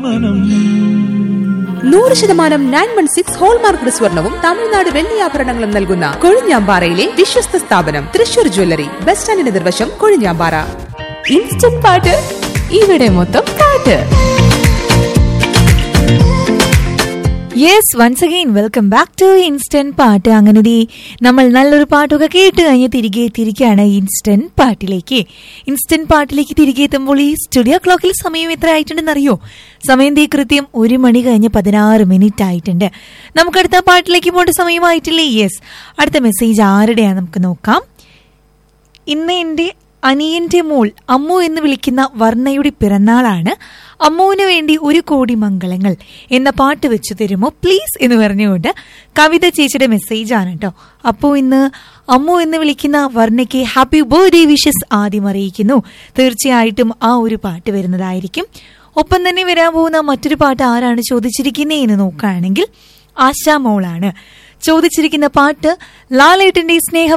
മനം നൂറ് ശതമാനം നയൻ വൺ സിക്സ് ഹോൾമാർക്ക് സ്വർണവും തമിഴ്നാട് വെള്ളിയാഭരണങ്ങളും നൽകുന്ന കൊഴിഞ്ഞാമ്പാറയിലെ വിശ്വസ്ത സ്ഥാപനം തൃശൂർ ജ്വല്ലറി ബസ് സ്റ്റാൻഡിന് നിർവശം കൊഴിഞ്ഞാമ്പാറ ഇൻസ്റ്റന്റ് പാട്ട് ഇവിടെ മൊത്തം പാട്ട് yes once again welcome back to instant പാട്ട് അങ്ങനെ ദേ നമ്മൾ നല്ലൊരു പാട്ടൊക്കെ കേട്ട് കഴിഞ്ഞ് തിരികെ തിരികെയാണ് ഇൻസ്റ്റന്റ് പാട്ടിലേക്ക് ഇൻസ്റ്റന്റ് പാട്ടിലേക്ക് തിരികെ എത്തുമ്പോൾ ഈ സ്റ്റുഡിയോ ക്ലോക്കിൽ സമയം എത്ര ആയിട്ടുണ്ടെന്ന് അറിയോ സമയം ദേ കൃത്യം ഒരു മണി കഴിഞ്ഞ് പതിനാറ് മിനിറ്റ് ആയിട്ടുണ്ട് നമുക്ക് അടുത്ത പാട്ടിലേക്ക് പോകേണ്ട സമയമായിട്ടില്ലേ യെസ് അടുത്ത മെസ്സേജ് ആരുടെയാണ് നമുക്ക് നോക്കാം ഇന്ന് എൻ്റെ അനിയന്റെ മോൾ അമ്മു എന്ന് വിളിക്കുന്ന വർണ്ണയുടെ പിറന്നാളാണ് അമ്മുവിന് വേണ്ടി ഒരു കോടി മംഗളങ്ങൾ എന്ന പാട്ട് വെച്ചു തരുമോ പ്ലീസ് എന്ന് പറഞ്ഞുകൊണ്ട് കവിത ചേച്ചിയുടെ മെസ്സേജ് ആണ് കേട്ടോ അപ്പോൾ ഇന്ന് അമ്മു എന്ന് വിളിക്കുന്ന വർണ്ണയ്ക്ക് ഹാപ്പി ബർത്ത്ഡേ വിഷസ് ആദ്യം അറിയിക്കുന്നു തീർച്ചയായിട്ടും ആ ഒരു പാട്ട് വരുന്നതായിരിക്കും ഒപ്പം തന്നെ വരാൻ പോകുന്ന മറ്റൊരു പാട്ട് ആരാണ് ചോദിച്ചിരിക്കുന്നത് എന്ന് നോക്കുകയാണെങ്കിൽ ആശാ മോളാണ് ചോദിച്ചിരിക്കുന്ന പാട്ട് ലാലേട്ടന്റെ സ്നേഹ